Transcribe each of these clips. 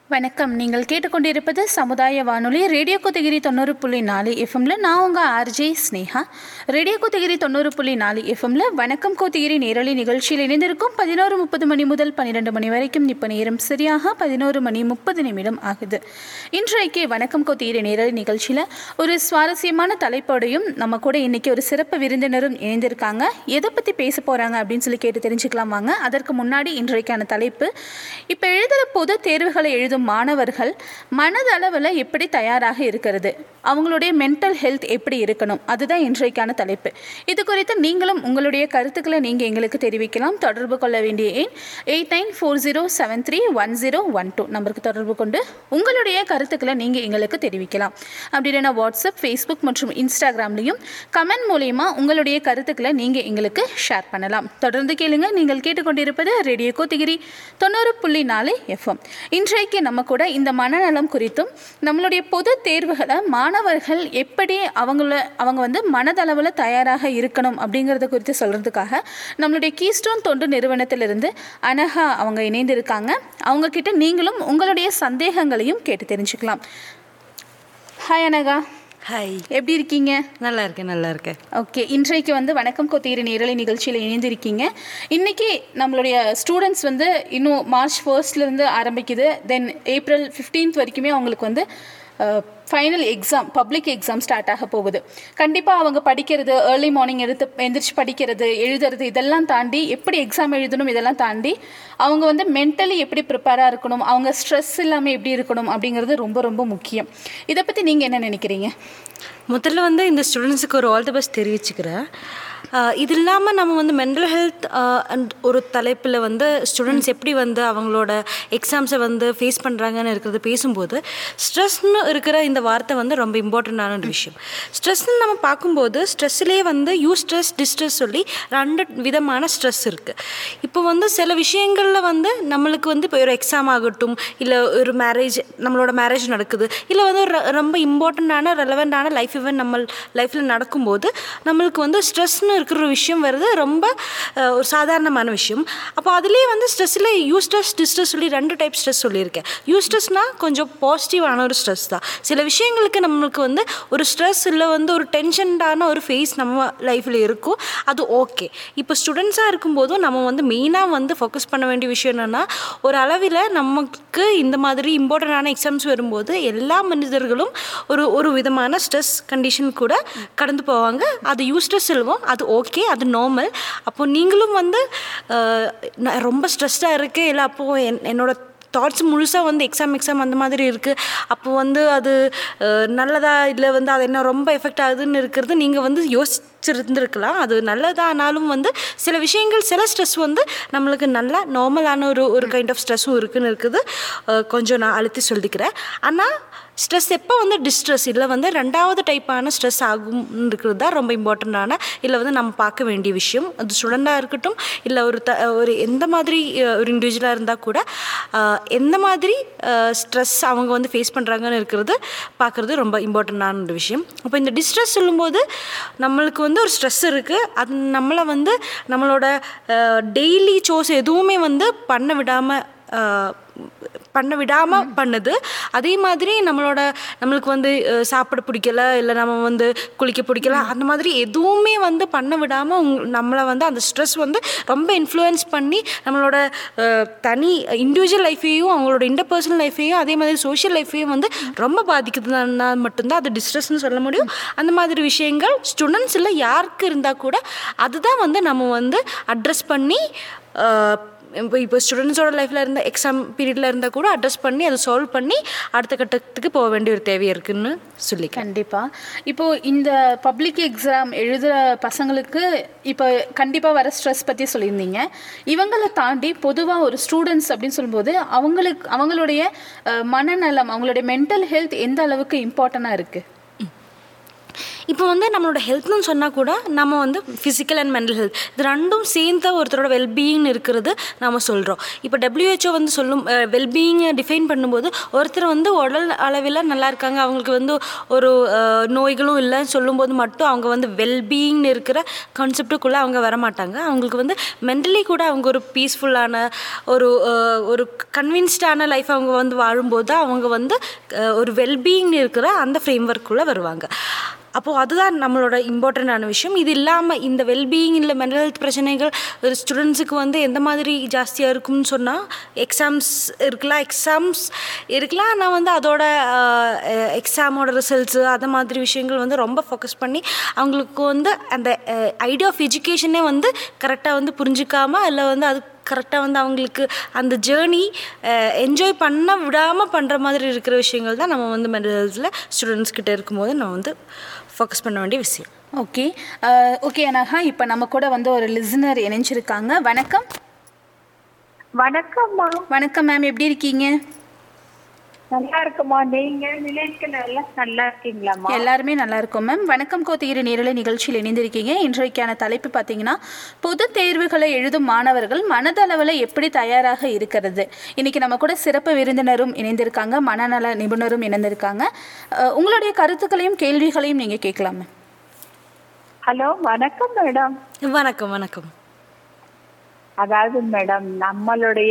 வணக்கம் நீங்கள் கேட்டுக்கொண்டிருப்பது சமுதாய வானொலி ரேடியோ கோத்தகிரி தொண்ணூறு புள்ளி நாலு எஃப்எம்ல நான் உங்கள் ஆர்ஜே ஸ்னேகா ரேடியோ கோத்தகிரி தொண்ணூறு புள்ளி நாலு எஃப்எம்ல வணக்கம் கோத்தகிரி நேரலை நிகழ்ச்சியில் இணைந்திருக்கும் பதினோரு முப்பது மணி முதல் பன்னிரெண்டு மணி வரைக்கும் இப்போ நேரம் சரியாக பதினோரு மணி முப்பது நிமிடம் ஆகுது இன்றைக்கு வணக்கம் கோத்தகிரி நேரலை நிகழ்ச்சியில் ஒரு சுவாரஸ்யமான தலைப்போடையும் நம்ம கூட இன்னைக்கு ஒரு சிறப்பு விருந்தினரும் இணைந்திருக்காங்க எதை பற்றி பேச போகிறாங்க அப்படின்னு சொல்லி கேட்டு தெரிஞ்சுக்கலாம் வாங்க அதற்கு முன்னாடி இன்றைக்கான தலைப்பு இப்போ எழுதுகிற பொது தேர்வுகளை எழுதும் மாணவர்கள் மனதளவில் எப்படி தயாராக இருக்கிறது அவங்களுடைய மென்டல் ஹெல்த் எப்படி இருக்கணும் அதுதான் இன்றைக்கான தலைப்பு இது குறித்து நீங்களும் உங்களுடைய கருத்துக்களை நீங்கள் எங்களுக்கு தெரிவிக்கலாம் தொடர்பு கொள்ள வேண்டிய எண் eight nine four zero seven three one zero one two நம்பருக்கு தொடர்பு கொண்டு உங்களுடைய கருத்துக்களை நீங்கள் எங்களுக்கு தெரிவிக்கலாம் அப்படி இல்லைன்னா வாட்ஸ்அப் ஃபேஸ்புக் மற்றும் இன்ஸ்டாகிராம்லேயும் கமெண்ட் மூலயமா உங்களுடைய கருத்துக்களை நீங்கள் எங்களுக்கு ஷேர் பண்ணலாம் தொடர்ந்து கேளுங்க நீங்கள் கேட்டுக்கொண்டிருப்பது ரேடியோ கோத்தகிரி தொண்ணூறு புள்ளி நாலு எஃப்எம் இன்றைக்கு நம்ம கூட இந்த மனநலம் குறித்தும் நம்மளுடைய பொது தேர்வுகளை மாணவர்கள் எப்படி அவங்கள அவங்க வந்து மனதளவில் தயாராக இருக்கணும் அப்படிங்கிறத குறித்து சொல்கிறதுக்காக நம்மளுடைய கீஸ்டோன் தொண்டு நிறுவனத்திலிருந்து அனகா அவங்க இணைந்திருக்காங்க அவங்க கிட்ட நீங்களும் உங்களுடைய சந்தேகங்களையும் கேட்டு தெரிஞ்சுக்கலாம் ஹாய் அனகா ஹாய் எப்படி இருக்கீங்க நல்லா இருக்கேன் நல்லா இருக்கேன் ஓகே இன்றைக்கு வந்து வணக்கம் கொத்தீரி நேரலை நிகழ்ச்சியில் இணைந்திருக்கீங்க இன்றைக்கி நம்மளுடைய ஸ்டூடெண்ட்ஸ் வந்து இன்னும் மார்ச் ஃபர்ஸ்ட்லேருந்து ஆரம்பிக்குது தென் ஏப்ரல் ஃபிஃப்டீன்த் வரைக்குமே அவங்களுக்கு வந்து final exam public exam start ஆக போகுது கண்டிப்பாக அவங்க படிக்கிறது ஏர்லி மார்னிங் எடுத்து எந்திரிச்சு படிக்கிறது எழுதுறது இதெல்லாம் தாண்டி எப்படி எக்ஸாம் எழுதணும் இதெல்லாம் தாண்டி அவங்க வந்து மென்டலி எப்படி ப்ரிப்பேராக இருக்கணும் அவங்க ஸ்ட்ரெஸ் இல்லாமல் எப்படி இருக்கணும் அப்படிங்கிறது ரொம்ப ரொம்ப முக்கியம் இதை பற்றி நீங்கள் என்ன நினைக்கிறீங்க முதல்ல வந்து இந்த ஸ்டூடெண்ட்ஸுக்கு ஒரு ஆல் தி பெஸ்ட் தெரிவிச்சுக்கிறேன் ஆஹ் இது இல்லாமல் நம்ம வந்து மென்டல் ஹெல்த் அண்ட் ஒரு தலைப்பில் வந்து ஸ்டூடெண்ட்ஸ் எப்படி வந்து அவங்களோட எக்ஸாம்ஸை வந்து ஃபேஸ் பண்ணுறாங்கன்னு இருக்கிறது பேசும்போது ஸ்ட்ரெஸ்னு இருக்கிற இந்த வார்த்தை வந்து ரொம்ப இம்பார்ட்டண்ட்டான ஒரு விஷயம் ஸ்ட்ரெஸ்னு நம்ம பார்க்கும்போது ஸ்ட்ரெஸ்லேயே வந்து யூ ஸ்ட்ரெஸ் டிஸ்ட்ரெஸ் சொல்லி ரெண்டு விதமான ஸ்ட்ரெஸ் இருக்குது இப்போ வந்து சில விஷயங்களில் வந்து நம்மளுக்கு வந்து இப்போ ஒரு எக்ஸாம் ஆகட்டும் இல்லை ஒரு மேரேஜ் நம்மளோட மேரேஜ் நடக்குது இல்லை வந்து ஒரு ரொம்ப இம்பார்ட்டண்ட்டான ரெலவெண்ட்டான லைஃப் இவன் நம்ம லைஃப்பில் நடக்கும்போது நம்மளுக்கு வந்து ஸ்ட்ரெஸ்னு இருக்கிற ஒரு விஷயம் வருது ரொம்ப அஹ், ஒரு சாதாரணமான விஷயம் அப்போ அதுலேயே வந்து ஸ்ட்ரெஸ்ஸில் யூ ஸ்ட்ரெஸ் டிஸ்ட்ரெஸ் சொல்லி ரெண்டு டைப் ஸ்ட்ரெஸ் சொல்லியிருக்கேன் யூ ஸ்ட்ரெஸ்னால் கொஞ்சம் பாசிட்டிவான ஒரு ஸ்ட்ரெஸ் தான் சில விஷயங்களுக்கு நம்மளுக்கு வந்து ஒரு ஸ்ட்ரெஸ் இல்லை வந்து ஒரு டென்ஷன்டான ஒரு ஃபேஸ் நம்ம லைஃப்பில் இருக்கும் அது ஓகே இப்போ ஸ்டூடெண்ட்ஸாக இருக்கும்போதும் நம்ம வந்து மெயினாக வந்து ஃபோக்கஸ் பண்ண வேண்டிய விஷயம் என்னென்னா ஒரு அளவில் நமக்கு இந்த மாதிரி இம்பார்ட்டண்டான எக்ஸாம்ஸ் வரும்போது எல்லா மனிதர்களும் ஒரு ஒரு விதமான ஸ்ட்ரெஸ் கண்டிஷன் கூட கடந்து போவாங்க அது யூ ஸ்ட்ரெஸ் சொல்லுவோம் அது ஓகே அது நார்மல் அப்போ நீங்களும் வந்து அஹ், நான் ரொம்ப ஸ்ட்ரெஸ்டாக இருக்கேன் இல்லை அப்போது என் என்னோட தாட்ஸ் முழுசாக வந்து எக்ஸாம் எக்ஸாம் அந்த மாதிரி இருக்குது அப்போ வந்து அது அஹ், நல்லதா இல்லை வந்து அது என்ன ரொம்ப எஃபெக்ட் ஆகுதுன்னு இருக்கிறது நீங்கள் வந்து யோசிச்சிருந்துருக்கலாம் அது நல்லதானாலும் வந்து சில விஷயங்கள் சில ஸ்ட்ரெஸ் வந்து நம்மளுக்கு நல்லா நார்மலான ஒரு ஒரு கைண்ட் ஆஃப் ஸ்ட்ரெஸ்ஸும் இருக்குன்னு இருக்குது அஹ், கொஞ்சம் நான் அழுத்தி சொல்லிக்கிறேன் ஆனால் ஸ்ட்ரெஸ் எப்போ வந்து டிஸ்ட்ரெஸ் இல்லை வந்து ரெண்டாவது டைப்பான ஸ்ட்ரெஸ் ஆகும் இருக்கிறது தான் ரொம்ப இம்பார்ட்டண்ட்டான இல்லை வந்து நம்ம பார்க்க வேண்டிய விஷயம் அது ஸ்டூடெண்ட்டாக இருக்கட்டும் இல்லை ஒரு த ஒரு எந்த மாதிரி அஹ், ஒரு இண்டிவிஜுவலாக இருந்தால் கூட அஹ், எந்த மாதிரி ஸ்ட்ரெஸ் அவங்க வந்து ஃபேஸ் பண்ணுறாங்கன்னு இருக்கிறது பார்க்குறது ரொம்ப இம்பார்ட்டண்ட்டான ஒரு விஷயம் அப்போ இந்த டிஸ்ட்ரெஸ் சொல்லும்போது நம்மளுக்கு வந்து ஒரு ஸ்ட்ரெஸ் இருக்குது அது நம்மளை வந்து நம்மளோட டெய்லி சோஸ் எதுவுமே வந்து பண்ண விடாமல் பண்ண விடாமல் பண்ணுது அதே மாதிரி நம்மளோட நம்மளுக்கு வந்து அஹ், சாப்பிட பிடிக்கல இல்லை நம்ம வந்து குளிக்க பிடிக்கல அந்த மாதிரி எதுவுமே வந்து பண்ண விடாமல் உங் நம்மளை வந்து அந்த ஸ்ட்ரெஸ் வந்து ரொம்ப இன்ஃப்ளூயன்ஸ் பண்ணி நம்மளோட அஹ், தனி இண்டிவிஜுவல் லைஃபையும் அவங்களோட இன்டர்பர்சனல் லைஃபையும் அதே மாதிரி சோஷியல் லைஃபையும் வந்து ரொம்ப பாதிக்குதுன்னா மட்டும்தான் அது டிஸ்ட்ரெஸ்னு சொல்ல முடியும் அந்த மாதிரி விஷயங்கள் ஸ்டூடெண்ட்ஸ் இல்லை யாருக்கு இருந்தால் கூட அதுதான் வந்து நம்ம வந்து அட்ரஸ் பண்ணி அஹ், இப்போ இப்போ ஸ்டூடெண்ட்ஸோட லைஃப்பில் இருந்த எக்ஸாம் பீரியடில் இருந்தால் கூட அட்ரஸ் பண்ணி அதை சால்வ் பண்ணி அடுத்த கட்டத்துக்கு போக வேண்டிய ஒரு தேவை இருக்குன்னு சொல்லிக்கிறேன் கண்டிப்பாக இப்போது இந்த பப்ளிக் எக்ஸாம் எழுதுகிற பசங்களுக்கு இப்போ கண்டிப்பாக வர ஸ்ட்ரெஸ் பற்றி சொல்லியிருந்தீங்க இவங்களை தாண்டி பொதுவாக ஒரு ஸ்டூடெண்ட்ஸ் அப்படின்னு சொல்லும்போது அவங்களுக்கு அவங்களுடைய அஹ், மனநலம் அவங்களுடைய மென்டல் ஹெல்த் எந்த அளவுக்கு இம்பார்ட்டண்ட்டாக இருக்குது இப்போ வந்து நம்மளோட ஹெல்த்னு சொன்னால் கூட நம்ம வந்து ஃபிசிக்கல் அண்ட் மென்டல் ஹெல்த் இது ரெண்டும் சேர்ந்த ஒருத்தரோட வெல்பீயிங் இருக்கிறது நம்ம சொல்கிறோம் இப்போ டபிள்யூஹெச்ஓ வந்து சொல்லும் வெல்பீயிங்கை டிஃபைன் பண்ணும்போது ஒருத்தர் வந்து உடல் அளவில் நல்லா இருக்காங்க அவங்களுக்கு வந்து ஒரு அஹ், நோய்களும் இல்லைன்னு சொல்லும்போது மட்டும் அவங்க வந்து வெல்பீயிங்னு இருக்கிற கான்செப்டுக்குள்ளே அவங்க வரமாட்டாங்க அவங்களுக்கு வந்து மென்டலி கூட அவங்க ஒரு பீஸ்ஃபுல்லான ஒரு அஹ், ஒரு கன்வின்ஸ்டான லைஃப் அவங்க வந்து வாழும்போது அவங்க வந்து அஹ், ஒரு வெல்பீயிங் இருக்கிற அந்த ஃப்ரேம் ஒர்க்குள்ளே வருவாங்க அப்போது அதுதான் நம்மளோட இம்பார்ட்டண்ட்டான விஷயம் இது இல்லாமல் இந்த வெல்பீயிங் இல்லை மென்டல் ஹெல்த் பிரச்சனைகள் ஒரு ஸ்டூடெண்ட்ஸுக்கு வந்து எந்த மாதிரி ஜாஸ்தியாக இருக்கும்னு சொன்னால் எக்ஸாம்ஸ் இருக்கலாம் எக்ஸாம்ஸ் இருக்கலாம் ஆனால் வந்து அதோட எக்ஸாமோட ரிசல்ட்ஸு அது மாதிரி விஷயங்கள் வந்து ரொம்ப ஃபோக்கஸ் பண்ணி அவங்களுக்கு வந்து அந்த ஐடியா ஆஃப் எஜுகேஷனே வந்து கரெக்டாக வந்து புரிஞ்சிக்காம இல்லை வந்து அது கரெக்டாக வந்து அவங்களுக்கு அந்த ஜேர்னி என்ஜாய் பண்ண விடாமல் பண்ணுற மாதிரி இருக்கிற விஷயங்கள் தான் நம்ம வந்து மென்டல் ஹெல்த்தில் ஸ்டூடெண்ட்ஸ் கிட்ட இருக்கும்போது நம்ம வந்து ஃபோக்கஸ் பண்ண வேண்டிய விஷயம் ஓகே ஓகே அனஹா இப்போ நம்ம கூட வந்து ஒரு லிசனர் இணைஞ்சிருக்காங்க வணக்கம் வணக்கம்மா வணக்கம் மேம் எப்படி இருக்கீங்க நல்லா இருக்குமா நீங்க நிலையத்துல எல்லாம் நல்லா இருக்கீங்களாம்மா எல்லாருமே நல்லா இருக்கும் மேம் வணக்கம் கோத்தகிரி நேரலை நிகழ்ச்சியில் இணைந்திருக்கீங்க இன்றைக்கான தலைப்பு பார்த்தீங்கன்னா பொது தேர்வுகளை எழுதும் மாணவர்கள் மனதளவில் எப்படி தயாராக இருக்கிறது இன்னைக்கு நம்ம கூட சிறப்பு விருந்தினரும் இணைந்திருக்காங்க மனநல நிபுணரும் இணைந்திருக்காங்க அஹ், உங்களுடைய கருத்துக்களையும் கேள்விகளையும் நீங்கள் கேட்கலாம் மேம் ஹலோ வணக்கம் மேடம் வணக்கம் வணக்கம் அதாவது மேடம் நம்மளுடைய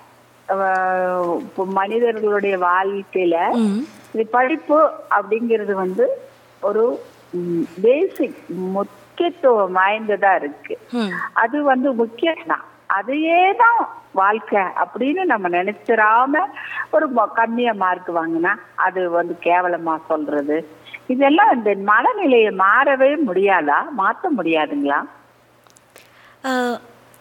அஹ், இப்ப மனிதர்களுடைய வாழ்க்கையில ம் இது படிப்பு அப்படிங்கிறது வந்து ஒரு பேசிக் முக்கியத்துவம் வாய்ந்ததா இருக்கு ம் அது வந்து முக்கியம் தான் அதையே தான் வாழ்க்கை அப்படின்னு நம்ம நினைச்சிடாம ஒரு மொ- கம்மியா மார்க் வாங்கினா அது வந்து கேவலமா சொல்றது இதெல்லாம் இந்த மனநிலையை மாறவே முடியாதா மாத்த முடியாதுங்களா அஹ்,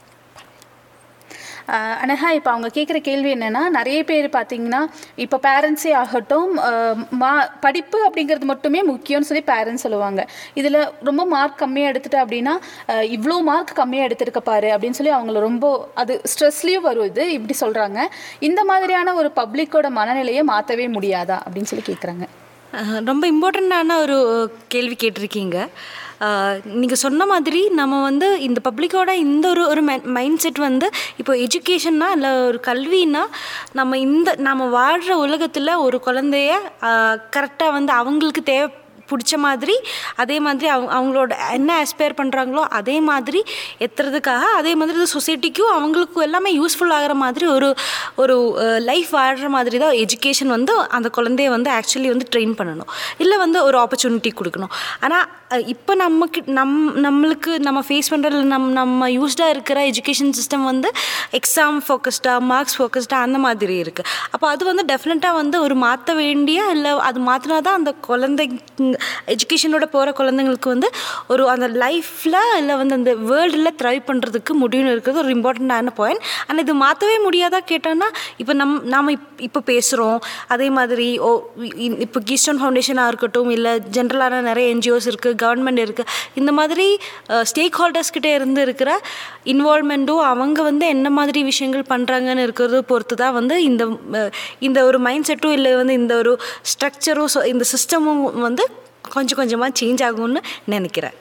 ஆஹ் அனஹா இப்போ அவங்க கேட்குற கேள்வி என்னென்னா நிறைய பேர் பார்த்தீங்கன்னா இப்போ பேரண்ட்ஸே ஆகட்டும் ஆஹ் மா படிப்பு அப்படிங்கிறது மட்டுமே முக்கியம்னு சொல்லி பேரண்ட்ஸ் சொல்லுவாங்க இதில் ரொம்ப மார்க் கம்மியாக எடுத்துட்ட அப்படின்னா ஆஹ் இவ்வளோ மார்க் கம்மியாக எடுத்திருக்க பாரு அப்படின்னு சொல்லி அவங்கள ரொம்ப அது ஸ்ட்ரெஸ்லேயும் வருது இப்படி சொல்கிறாங்க இந்த மாதிரியான ஒரு பப்ளிக்கோட மனநிலையை மாற்றவே முடியாதா அப்படின்னு சொல்லி கேட்குறாங்க அஹ், ரொம்ப இம்பார்ட்டண்ட்டான ஒரு கேள்வி கேட்டிருக்கீங்க நீங்கள் சொன்ன மாதிரி நம்ம வந்து இந்த பப்ளிக்கோட இந்த ஒரு ஒரு மைண்ட் செட் வந்து இப்போ எஜுகேஷன்னா இல்லை ஒரு கல்வின்னா நம்ம இந்த நம்ம வாழ்கிற உலகத்தில் ஒரு குழந்தைய கரெக்டாக வந்து அவங்களுக்கு தேவை பிடிச்ச மாதிரி அதே மாதிரி அவங்க அவங்களோட என்ன ஆஸ்பயர் பண்ணுறாங்களோ அதே மாதிரி எத்துறதுக்காக அதே மாதிரி இந்த சொசைட்டிக்கும் அவங்களுக்கும் எல்லாமே யூஸ்ஃபுல் ஆகிற மாதிரி ஒரு ஒரு லைஃப் வாழ்கிற மாதிரி தான் எஜுகேஷன் வந்து அந்த குழந்தைய வந்து ஆக்சுவலி வந்து ட்ரெயின் பண்ணணும் இல்லை வந்து ஒரு ஆப்பர்ச்சுனிட்டி கொடுக்கணும் ஆனால் இப்போ நமக்கு நம் நம்மளுக்கு நம்ம ஃபேஸ் பண்ணுற நம் நம்ம யூஸ்டாக இருக்கிற எஜுகேஷன் சிஸ்டம் வந்து எக்ஸாம் ஃபோக்கஸ்டாக மார்க்ஸ் ஃபோக்கஸ்டாக அந்த மாதிரி இருக்குது அப்போ அது வந்து டெஃபினட்டாக வந்து ஒரு மாற்ற வேண்டிய இல்லை அது மாற்றினா தான் அந்த குழந்தை எஜுகேஷனோட போகிற குழந்தைங்களுக்கு வந்து ஒரு அந்த லைஃப்பில் இல்லை வந்து அந்த வேர்ல்டில் த்ரைவ் பண்ணுறதுக்கு முடியும்னு இருக்கிறது ஒரு இம்பார்ட்டண்ட்டான பாயிண்ட் ஆனால் இது மாற்றவே முடியாதா கேட்டோன்னா இப்போ நம் நாம் இப் இப்போ பேசுகிறோம் அதே மாதிரி ஓ இ- இப்போ கீஸ்டோன் ஃபவுண்டேஷனாக இருக்கட்டும் இல்லை ஜென்ரலான நிறைய என்ஜிஓஸ் இருக்குது கவர்மெண்ட் இருக்குது இந்த மாதிரி ஸ்டேக் ஹோல்டர்ஸ் கிட்டே இருந்து இருக்கிற இன்வால்மெண்ட்டும் அவங்க வந்து என்ன மாதிரி விஷயங்கள் பண்ணுறாங்கன்னு இருக்கிறது பொறுத்து தான் வந்து இந்த அஹ், இந்த ஒரு மைண்ட் செட்டும் இல்லை வந்து இந்த ஒரு ஸ்ட்ரக்சரும் இந்த சிஸ்டமும் வந்து கொஞ்சம் கொஞ்சமாக சேஞ்ச் ஆகும்னு நினைக்கிறேன்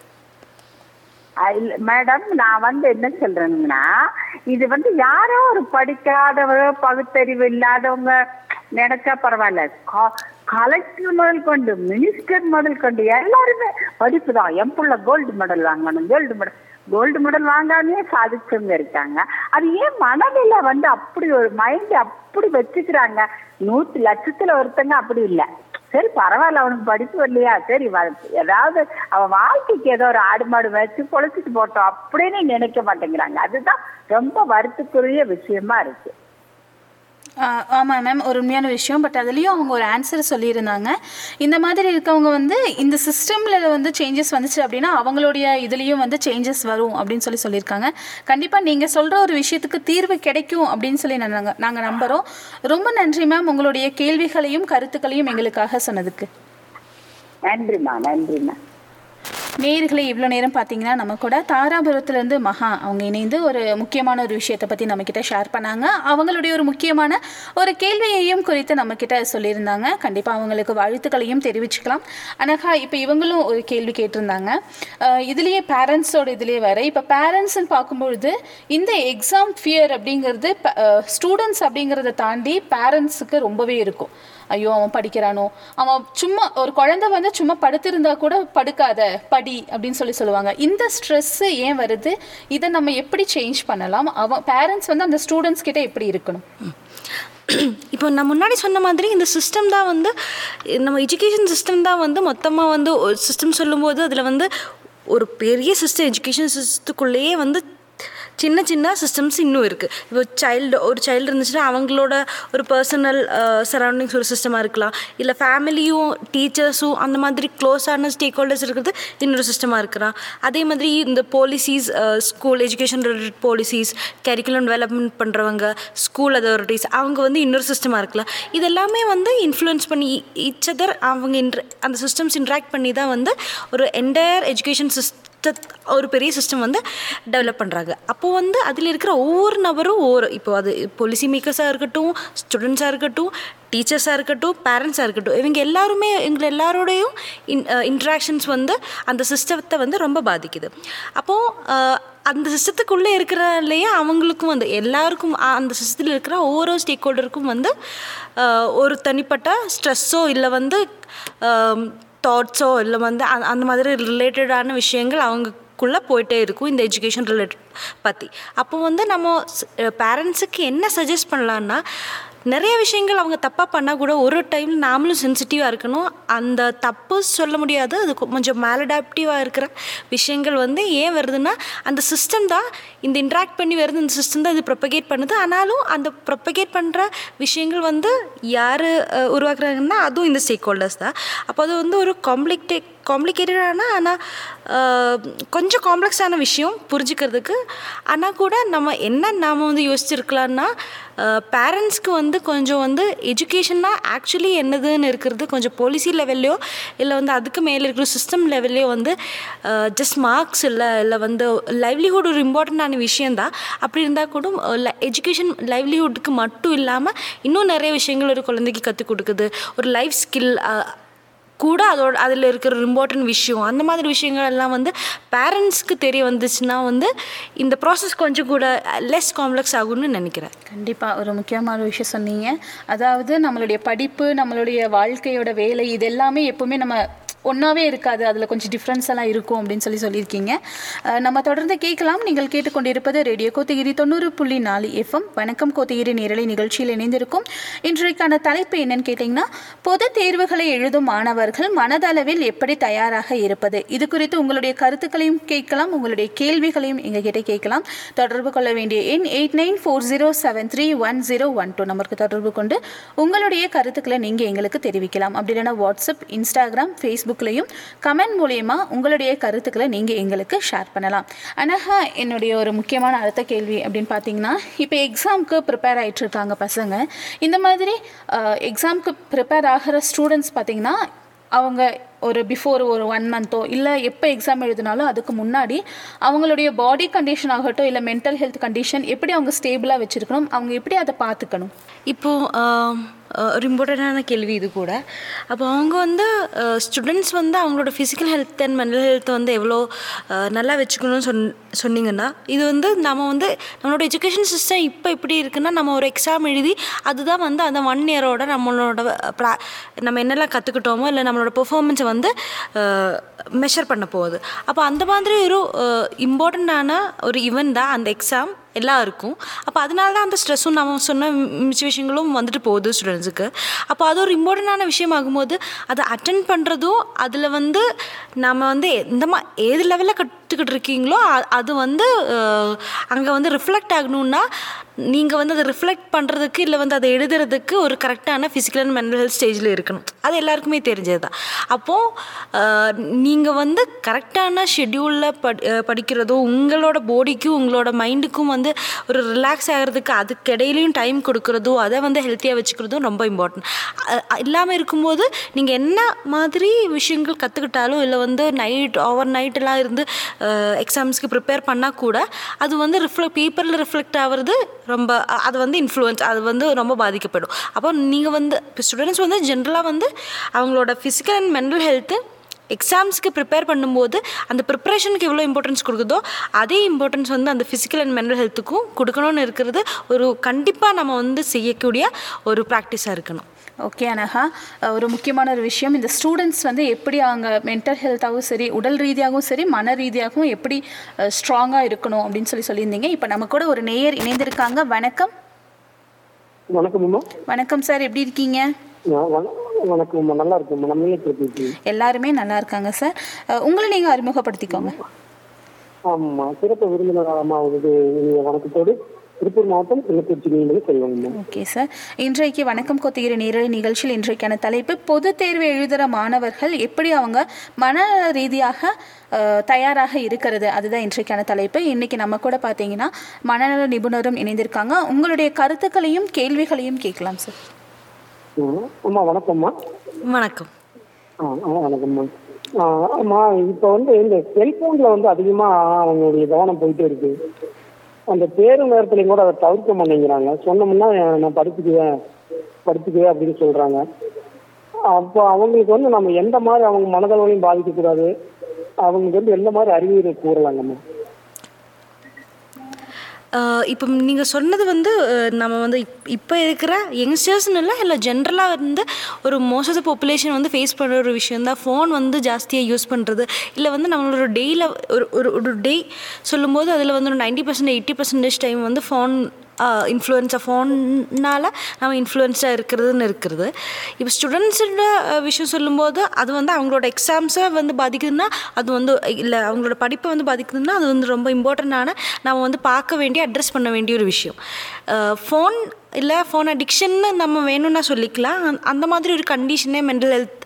மேடம் நான் வந்து என்ன சொல்றேன்னா இது வந்து யாரோ ஒரு படிக்காதவங்க பகுத்தறிவு இல்லாதவங்க நினைச்சா பரவாயில்ல கலெக்டர் முதல் கொண்டு மினிஸ்டர் முதல் கொண்டு எல்லாருமே படிப்பு தான் என் புள்ள கோல்டு மெடல் வாங்கணும் கோல்டு மெடல் கோல்டு மெடல் வாங்காமே சாதிச்சவங்க இருக்காங்க அது ஏன் மனநிலை வந்து அப்படி ஒரு மைண்ட் அப்படி வச்சுக்கிறாங்க நூத்தி லட்சத்துல ஒருத்தங்க அப்படி இல்லை சரி பரவாயில்ல அவனுக்கு படிப்பு வரலையா சரி வ- ஏதாவது அவன் வாழ்க்கைக்கு ஏதோ ஒரு ஆடு மாடு வச்சு பொழைச்சிட்டு போட்டோம் அப்படின்னு நினைக்க மாட்டேங்கிறாங்க அதுதான் ரொம்ப வருத்தக்குரிய விஷயமா இருக்கு ஆமாம் மேம் ஒரு உண்மையான விஷயம் பட் அதுலேயும் அவங்க ஒரு ஆன்சர் சொல்லியிருந்தாங்க இந்த மாதிரி இருக்கவங்க வந்து இந்த சிஸ்டமில் வந்து சேஞ்சஸ் வந்துச்சு அப்படின்னா அவங்களுடைய இதுலேயும் வந்து சேஞ்சஸ் வரும் அப்படின்னு சொல்லி சொல்லியிருக்காங்க கண்டிப்பாக நீங்கள் சொல்கிற ஒரு விஷயத்துக்கு தீர்வு கிடைக்கும் அப்படின்னு சொல்லி நாங்கள் நாங்கள் நம்புகிறோம் ரொம்ப நன்றி மேம் உங்களுடைய கேள்விகளையும் கருத்துக்களையும் எங்களுக்காக சொன்னதுக்கு நன்றிம்மா நன்றிம்மா நேயர்களை இவ்வளோ நேரம் பார்த்தீங்கன்னா நம்ம கூட தாராபுரத்துலேருந்து மகா அவங்க இணைந்து ஒரு முக்கியமான ஒரு விஷயத்தை பற்றி நம்மக்கிட்ட ஷேர் பண்ணாங்க அவங்களுடைய ஒரு முக்கியமான ஒரு கேள்வியையும் குறித்து நம்மக்கிட்ட சொல்லியிருந்தாங்க கண்டிப்பாக அவங்களுக்கு வாழ்த்துக்களையும் தெரிவிச்சுக்கலாம் அனகா இப்போ இவங்களும் ஒரு கேள்வி கேட்டிருந்தாங்க அஹ் இதுலேயே பேரண்ட்ஸோட இதுலேயே வர இப்போ பேரண்ட்ஸ்ன்னு பார்க்கும்பொழுது இந்த எக்ஸாம் ஃபியர் அப்படிங்கிறது ஸ்டூடெண்ட்ஸ் அப்படிங்கிறத தாண்டி பேரண்ட்ஸுக்கு ரொம்பவே இருக்கும் ஐயோ அவன் படிக்கிறானோ அவன் சும்மா ஒரு குழந்தை வந்து சும்மா படுத்திருந்தா கூட படுக்காத படி அப்படின்னு சொல்லி சொல்லுவாங்க இந்த ஸ்ட்ரெஸ்ஸு ஏன் வருது இதை நம்ம எப்படி சேஞ்ச் பண்ணலாம் அவன் பேரண்ட்ஸ் வந்து அந்த ஸ்டூடெண்ட்ஸ் கிட்ட எப்படி இருக்கணும் இப்போ நான் முன்னாடி சொன்ன மாதிரி இந்த சிஸ்டம் தான் வந்து நம்ம எஜுகேஷன் சிஸ்டம் தான் வந்து மொத்தமாக வந்து சிஸ்டம் சொல்லும்போது அதில் வந்து ஒரு பெரிய சிஸ்டம் எஜுகேஷன் சிஸ்டத்துக்குள்ளேயே வந்து சின்ன சின்ன சிஸ்டம்ஸ் இன்னும் இருக்குது இப்போ சைல்டு ஒரு சைல்டு இருந்துச்சுன்னா அவங்களோட ஒரு பர்சனல் சரௌண்டிங்ஸ் ஒரு சிஸ்டமாக இருக்கலாம் இல்லை ஃபேமிலியும் டீச்சர்ஸும் அந்த மாதிரி க்ளோஸான ஸ்டேக் ஹோல்டர்ஸ் இருக்கிறது இன்னொரு சிஸ்டமாக இருக்கலாம் அதே மாதிரி இந்த policies school education related policies curriculum development பண்ணுறவங்க ஸ்கூல் அத்தாரிட்டிஸ் அவங்க வந்து இன்னொரு சிஸ்டமாக இருக்கலாம் இது எல்லாமே வந்து இன்ஃப்ளூயன்ஸ் பண்ணி ஈச் அதர் அவங்க இன்ட்ர அந்த சிஸ்டம்ஸ் இன்ட்ராக்ட் பண்ணி தான் வந்து ஒரு என்டையர் எஜுகேஷன் சிஸ்டம் ஒரு பெரிய சிஸ்டம் வந்து டெவலப் பண்ணுறாங்க அப்போது வந்து அதில் இருக்கிற ஒவ்வொரு நபரும் ஒவ்வொரு இப்போ அது பாலிசி மேக்கர்ஸாக இருக்கட்டும் ஸ்டூடெண்ட்ஸாக இருக்கட்டும் டீச்சர்ஸாக இருக்கட்டும் பேரண்ட்ஸாக இருக்கட்டும் இவங்க எல்லாருமே எங்களை எல்லாரோடையும் இன் இன்ட்ராக்ஷன்ஸ் வந்து அந்த சிஸ்டத்தை வந்து ரொம்ப பாதிக்குது அப்போது அந்த சிஸ்டத்துக்குள்ளே இருக்கிறலையே அவங்களுக்கும் வந்து எல்லாருக்கும் அ- அந்த சிஸ்டத்தில் இருக்கிற ஒவ்வொரு ஸ்டேக் ஹோல்டருக்கும் வந்து அஹ், ஒரு தனிப்பட்ட ஸ்ட்ரெஸ்ஸோ இல்லை வந்து தாட்ஸோ இல்லை வந்து அந்த- அந்த மாதிரி ரிலேட்டடான விஷயங்கள் அவங்களுக்குள்ளே போயிட்டே இருக்கும் இந்த எஜுகேஷன் ரிலேட்டட் பற்றி அப்போ வந்து நம்ம பேரண்ட்ஸுக்கு என்ன சஜஸ்ட் பண்ணலான்னா நிறைய விஷயங்கள் அவங்க தப்பாக பண்ணால் கூட ஒரு டைம் நாமளும் சென்சிட்டிவாக இருக்கணும் அந்த தப்பு சொல்ல முடியாது அது கொ- கொஞ்சம் மேலடாப்டிவாக இருக்கிற விஷயங்கள் வந்து ஏன் வருதுன்னா அந்த சிஸ்டம் தான் இந்த இன்ட்ராக்ட் பண்ணி வருது இந்த சிஸ்டம் தான் இது ப்ரொப்பகேட் பண்ணுது ஆனாலும் அந்த ப்ரொப்பகேட் பண்ணுற விஷயங்கள் வந்து யார் உருவாக்குறாங்கன்னா அதுவும் இந்த ஸ்டேக் ஹோல்டர்ஸ் தான் அப்போ அது வந்து ஒரு காம்ப்ளிகே காம்ப்ளிகேட்டடான ஆனால் கொஞ்சம் காம்ப்ளெக்ஸான விஷயம் புரிஞ்சுக்கிறதுக்கு ஆனால் கூட நம்ம என்ன நாம் வந்து யோசிச்சிருக்கலாம்னா பேரண்ட்ஸ்க்கு வந்து கொஞ்சம் வந்து எஜுகேஷன்னா ஆக்சுவலி என்னதுன்னு இருக்கிறது கொஞ்சம் பாலிசி லெவல்லையோ இல்லை வந்து அதுக்கு மேலே இருக்கிற சிஸ்டம் லெவல்லையோ வந்து ஜஸ்ட் மார்க்ஸ் இல்லை இல்லை வந்து லைவ்லிஹுட் ஒரு இம்பார்ட்டண்ட்டான விஷயந்தான் அப்படி இருந்தால் கூட எஜுகேஷன் லைவ்லிஹுட்டுக்கு மட்டும் இல்லாமல் இன்னும் நிறைய விஷயங்கள் ஒரு குழந்தைக்கு கற்றுக் கொடுக்குது ஒரு லைஃப் ஸ்கில் கூட அதோட அதில் இருக்கிற இம்பார்ட்டன்ட் விஷயம் அந்த மாதிரி விஷயங்கள் எல்லாம் வந்து பேரண்ட்ஸ்க்கு தெரிய வந்துச்சுன்னா வந்து இந்த ப்ராசஸ் கொஞ்சம் கூட லெஸ் காம்ப்ளெக்ஸ் ஆகும்னு நினைக்கிறேன் கண்டிப்பாக ஒரு முக்கியமான விஷயம் சொன்னீங்க அதாவது நம்மளுடைய படிப்பு நம்மளுடைய வாழ்க்கையோட வேலை இது எல்லாமே எப்பவுமே நம்ம ஒன்றாவே இருக்காது அதில் கொஞ்சம் டிஃப்ரென்ஸ் எல்லாம் இருக்கும் அப்படின்னு சொல்லி சொல்லியிருக்கீங்க அஹ் நம்ம தொடர்ந்து கேட்கலாம் நீங்கள் கேட்டுக்கொண்டிருப்பது ரேடியோ கோத்தகிரி தொண்ணூறு புள்ளி நாலு எஃப்எம் வணக்கம் கோத்தகிரி நேரலை நிகழ்ச்சியில் இணைந்திருக்கும் இன்றைக்கான தலைப்பு என்னன்னு கேட்டிங்கன்னா பொது தேர்வுகளை எழுதும் மாணவர்கள் மனதளவில் எப்படி தயாராக இருப்பது இது குறித்து உங்களுடைய கருத்துக்களையும் கேட்கலாம் உங்களுடைய கேள்விகளையும் எங்ககிட்ட கேட்கலாம் தொடர்பு கொள்ள வேண்டிய எண் eight nine four zero seven three one zero one two நம்பருக்கு தொடர்பு கொண்டு உங்களுடைய கருத்துக்களை நீங்கள் எங்களுக்கு தெரிவிக்கலாம் அப்படி இல்லைன்னா வாட்ஸ்அப் இன்ஸ்டாகிராம் ஃபேஸ்புக்லேயும் கமெண்ட் மூலயமா உங்களுடைய கருத்துக்களை நீங்கள் எங்களுக்கு ஷேர் பண்ணலாம் அனஹா என்னுடைய ஒரு முக்கியமான அடுத்த கேள்வி அப்படின்னு பார்த்தீங்கன்னா இப்போ எக்ஸாமுக்கு ப்ரிப்பேர் ஆயிட்டு இருக்காங்க பசங்க இந்த மாதிரி எக்ஸாமுக்கு ப்ரிப்பேர் ஆகிற ஸ்டூடெண்ட்ஸ் பார்த்தீங்கன்னா அவங்க ஒரு பிஃபோர் ஒரு ஒன் மந்த்தோ இல்லை எப்போ எக்ஸாம் எழுதினாலும் அதுக்கு முன்னாடி அவங்களுடைய பாடி கண்டிஷன் ஆகட்டும் இல்லை மென்டல் ஹெல்த் கண்டிஷன் எப்படி அவங்க ஸ்டேபிளாக வச்சுருக்கணும் அவங்க எப்படி அதை பார்த்துக்கணும் இப்போது ஒரு இம்பார்ட்டண்ட்டான கேள்வி இது கூட அப்போ அவங்க வந்து ஸ்டூடெண்ட்ஸ் வந்து அவங்களோட physical health and mental health வந்து எவ்வளோ அஹ், நல்லா வச்சுக்கணும்னு சொன் சொன்னீங்கன்னா இது வந்து நம்ம வந்து நம்மளோட எஜுகேஷன் சிஸ்டம் இப்போ எப்படி இருக்குன்னா நம்ம ஒரு எக்ஸாம் எழுதி அதுதான் வந்து அந்த ஒன் இயரோட நம்மளோட ப்ரா நம்ம என்னெல்லாம் கற்றுக்கிட்டோமோ இல்லை நம்மளோட பெர்ஃபார்மன்ஸை வந்து மெஷர் பண்ண போகுது அப்போ அந்த மாதிரி ஒரு இம்பார்ட்டண்ட்டான ஒரு ஈவெண்ட் தான் அந்த எக்ஸாம் எல்லாருக்கும் அப்போ அதனால தான் அந்த ஸ்ட்ரெஸ்ஸும் நம்ம சொன்ன மிச்ச விஷயங்களும் வந்துட்டு போகுது ஸ்டூடெண்ட்ஸுக்கு அப்போ அது ஒரு இம்பார்ட்டண்டான விஷயம் ஆகும்போது அதை அட்டன் பண்ணுறதும் அதில் வந்து நம்ம வந்து எந்த மா ஏது லெவலில் கற்றுக்கிட்டு இருக்கீங்களோ அ- அது வந்து அங்கே வந்து ரிஃப்ளெக்ட் ஆகணும்னா நீங்கள் வந்து அதை ரிஃப்ளெக்ட் பண்ணுறதுக்கு இல்லை வந்து அதை எழுதுறதுக்கு ஒரு கரெக்டான ஃபிசிக்கல் அண்ட் மென்டல் ஹெல்த் ஸ்டேஜில் இருக்கணும் அது எல்லாருக்குமே தெரிஞ்சது தான் அப்போது நீங்கள் வந்து கரெக்டான ஷெட்யூலில் படி அஹ் படிக்கிறதோ உங்களோட பாடிக்கும் உங்களோட மைண்டுக்கும் வந்து வந்து ஒரு ரிலாக்ஸ் ஆகிறதுக்கு அதுக்கு இடையிலையும் டைம் கொடுக்குறதும் அதை வந்து ஹெல்த்தியாக வச்சுக்கிறதும் ரொம்ப இம்பார்ட்டன்ட் இல்லாமல் இருக்கும்போது நீங்கள் என்ன மாதிரி விஷயங்கள் கற்றுக்கிட்டாலும் இல்லை வந்து நைட் ஓவர் நைட்டெல்லாம் இருந்து எக்ஸாம்ஸ்க்கு ப்ரிப்பேர் பண்ணால் கூட அது வந்து ரிஃப்ளெக்ட் பேப்பரில் ரிஃப்ளெக்ட் ஆகிறது ரொம்ப அ- அது வந்து இன்ஃப்ளூயன்ஸ் அது வந்து ரொம்ப பாதிக்கப்படும் அப்போ நீங்கள் வந்து இப்போ ஸ்டூடெண்ட்ஸ் வந்து ஜென்ரலாக வந்து அவங்களோட ஃபிசிக்கல் அண்ட் மென்டல் ஹெல்த்து எக்ஸாம்ஸ்க்கு ப்ரிப்பேர் பண்ணும்போது அந்த ப்ரிப்பரேஷனுக்கு எவ்வளோ இம்பார்ட்டன்ஸ் கொடுக்குதோ அதே இம்பார்ட்டன்ஸ் வந்து அந்த ஃபிசிக்கல் அண்ட் மென்டல் ஹெல்த்துக்கும் கொடுக்கணும்னு இருக்கிறது ஒரு கண்டிப்பாக நம்ம வந்து செய்யக்கூடிய ஒரு ப்ராக்டிஸாக இருக்கணும் ஓகே அனகா அஹ் ஒரு முக்கியமான ஒரு விஷயம் இந்த ஸ்டூடெண்ட்ஸ் வந்து எப்படி அவங்க மென்டல் ஹெல்த்தாகவும் சரி உடல் ரீதியாகவும் சரி மன ரீதியாகவும் எப்படி ஸ்ட்ராங்காக இருக்கணும் அப்படின்னு சொல்லி சொல்லியிருந்தீங்க இப்போ நம்ம கூட ஒரு நேயர் இணைந்திருக்காங்க வணக்கம் வணக்கம் அம்மா வணக்கம் சார் எப்படி இருக்கீங்க நான் வண- வணக்கம் அம்மா நல்லா இருக்கும்மா நம்ம திருப்பி எல்லாருமே நல்லா இருக்காங்க சார் அஹ் உங்களை நீங்கள் அறிமுகப்படுத்திக்கோங்க ஆமா சிறப்பு விருந்தினர் அம்மா வந்து இனிய வணக்கத்தோடு திருப்பூர் மாவட்டம் திருப்பூர் நீங்களும் செய்வாங்கம்மா ஓகே சார் இன்றைக்கு வணக்கம் கொத்திகிற நேரடி நிகழ்ச்சியில் இன்றைக்கான தலைப்பு பொது தேர்வு எழுதுகிற மாணவர்கள் எப்படி அவங்க மன ரீதியாக அஹ், தயாராக இருக்கிறது அதுதான் இன்றைக்கான தலைப்பு இன்னைக்கு நம்ம கூட பார்த்தீங்கன்னா மனநல நிபுணரும் இணைந்திருக்காங்க உங்களுடைய கருத்துக்களையும் கேள்விகளையும் கேட்கலாம் சார் ஆ, அம்மா வணக்கம்மா வணக்கம் ஆ ஆ, வணக்கம்மா ஆ, அம்மா இப்போ வந்து இந்த செல்போன்ல வந்து அதிகமா அவங்களுடைய கவனம் போயிட்டே இருக்கு அந்த தேர்வு நேரத்துலையும் கூட அதை தவிர்க்க மாட்டேங்கிறாங்க சொன்னோம்னா நான் படிச்சுக்குவேன் படிச்சுக்குவேன் அப்படின்னு சொல்றாங்க அப்போ அவங்களுக்கு வந்து நம்ம எந்த மாதிரி அவங்க மனதளவுலையும் பாதிக்கக்கூடாது அவங்களுக்கு வந்து எந்த மாதிரி அறிவுரை கூறலாங்கம்மா ஆஹ் இப்போ நீங்கள் சொன்னது வந்து அஹ், நம்ம வந்து இப் இப்போ இருக்கிற யங்ஸ்டர்ஸ்னு இல்லை இல்லை ஜென்ரலாக வந்து ஒரு மோஸ்ட் ஆஃப் த பாப்புலேஷன் வந்து ஃபேஸ் பண்ணுற ஒரு விஷயம் தான் ஃபோன் வந்து ஜாஸ்தியாக யூஸ் பண்ணுறது இல்லை வந்து நம்மளோட டேயில் ஒரு ஒரு ஒரு டே சொல்லும்போது அதில் வந்து ஒரு ninety percent eighty percentage time வந்து ஃபோன் இன்ஃப்ளூயன்ஸாக ஃபோன்னால் நம்ம இன்ஃப்ளூயன்ஸாக இருக்கிறதுன்னு இருக்கிறது இப்போ ஸ்டூடெண்ட்ஸோட விஷயம் சொல்லும்போது அது வந்து அவங்களோட எக்ஸாம்ஸை வந்து பாதிக்குதுன்னா அது வந்து இல்லை அவங்களோட படிப்பை வந்து பாதிக்குதுன்னா அது வந்து ரொம்ப இம்பார்ட்டண்ட்டான நம்ம வந்து பார்க்க வேண்டிய அட்ரஸ் பண்ண வேண்டிய ஒரு விஷயம் ஃபோன் இல்லை ஃபோன் அடிக்ஷன்னு நம்ம வேணும்னா சொல்லிக்கலாம் அந்த- அந்த மாதிரி ஒரு கண்டிஷனே மென்டல் ஹெல்த்